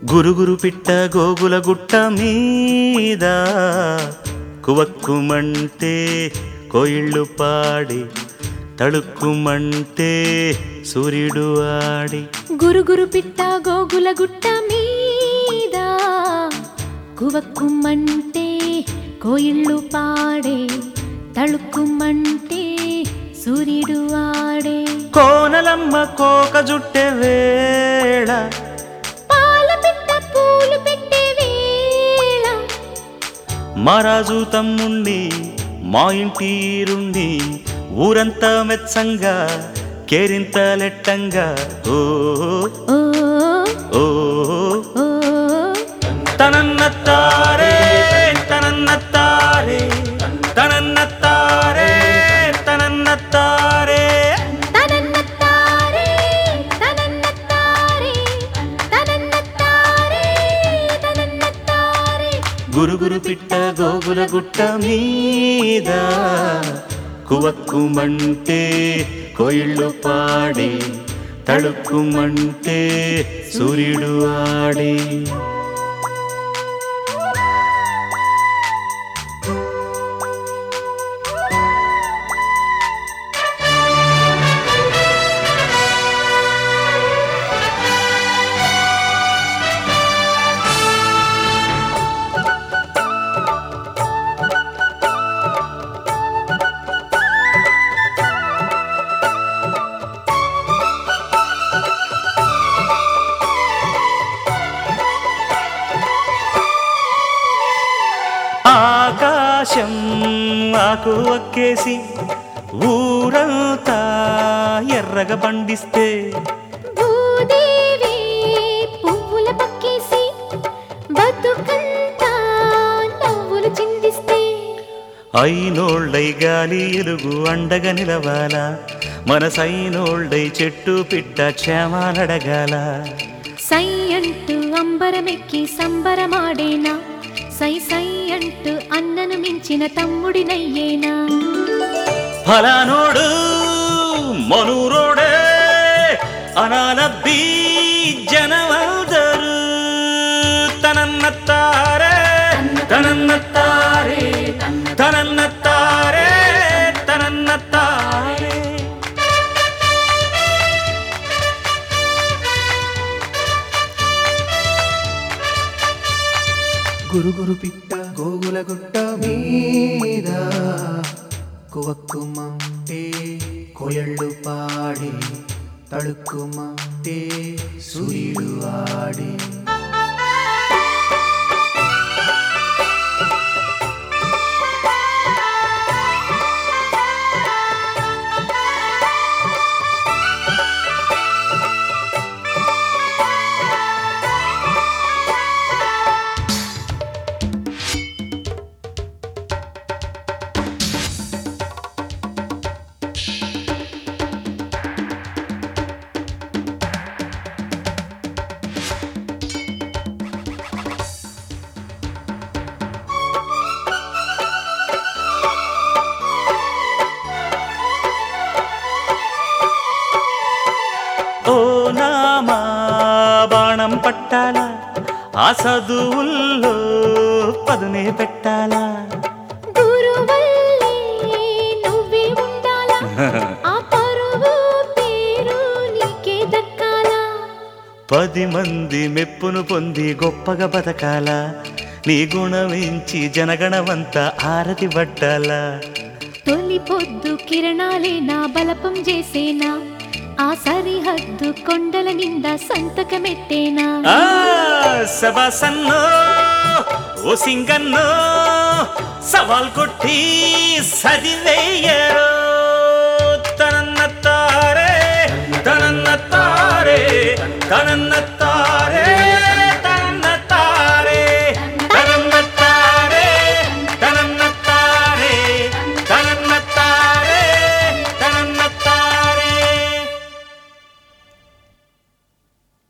గురుగురు పిట్ట గోగుల గుట్ట మీద కువక్కుమంటే కోయిళ్ళు పాడి తడుక్కుమంటే సూర్యుడు ఆడి గురుగురు పిట్ట గోగుల గుట్ట మీద కువక్కుమంటే కోయిళ్ళు పాడే తళుక్కుమంటే సూర్యుడు ఆడే కోనలమ్మ కోక జుట్టె వేళ పాల పిట్ట పూలు పెట్టే వేళ మహారాజు తమ్ముణ్ణి మా ఇంటీరుండి ఊరంతా మెచ్చంగా కేరింతలెట్టంగా ఓ ఓ ఓ ఓ తనన్నత్తారే తనన్నత్తారే తనన్నత్తారే తనన్నత్తారే తనన్నత్తారే తనన్నత్తారే తనన్నత్తారే తనన్నత్తారే గురుగురు పిట్ట గోగుల గుట్ట మీద కువక్కుమంటే కోయిళ్ళు పాడి తడుక్కుమంటే సూర్యుడు ఆడి ఆకాశం ఆకు ఒక్కేసి ఊరంతా ఎర్రగా పండిస్తే భూదేవి పువ్వుల పక్కేసి బతుకంతా నవ్వులు చిందిస్తే అయినోళ్ళై గాలి ఎలుగు అండగా నిలవాలా మనసైనోళ్ళై చెట్టు పిట్ట క్షేమాలడగాల సై అంటూ అంబరమెక్కి సంబరమాడేనా సై సై అంటూ అన్నను మించిన తమ్ముడినయ్యేనా ఫలానోడు మనురోడే అనాలబ్బి జనమందరు తనన్నత్తారే తనన్నత్తారే తనన్నత్తారే తనన్నత్తారే గురుగురు పిట్ట గోగుల గుట్ట మీద కువక్కుమంటే కోయళ్ళు పాడి తడుక్కుమంటే సూర్యుడు ఆడి ఓ నామా బాణం పట్టాలా ఆ చదువుల్లో పదునే పెట్టాలా గురువల్లే నువ్వే ఉండాలా ఆ పరువు పేరు నీకే దక్కాలా పది మంది మెప్పును పొంది గొప్పగా బతకాల నీ గుణమించి జనగణమంత ఆరతి పట్టాలా తొలి పొద్దు కిరణాలే నా బలపం చేసేనా ఆ సరిహద్దు కొండల నిండా సంతకమెట్టేనా ఆ సబాసన్నో ఓ సింగన్నో సవాల్ కొట్టి సదివేయరో తనన్నత్తారే తనన్నత్తారే తనన్నత్తారే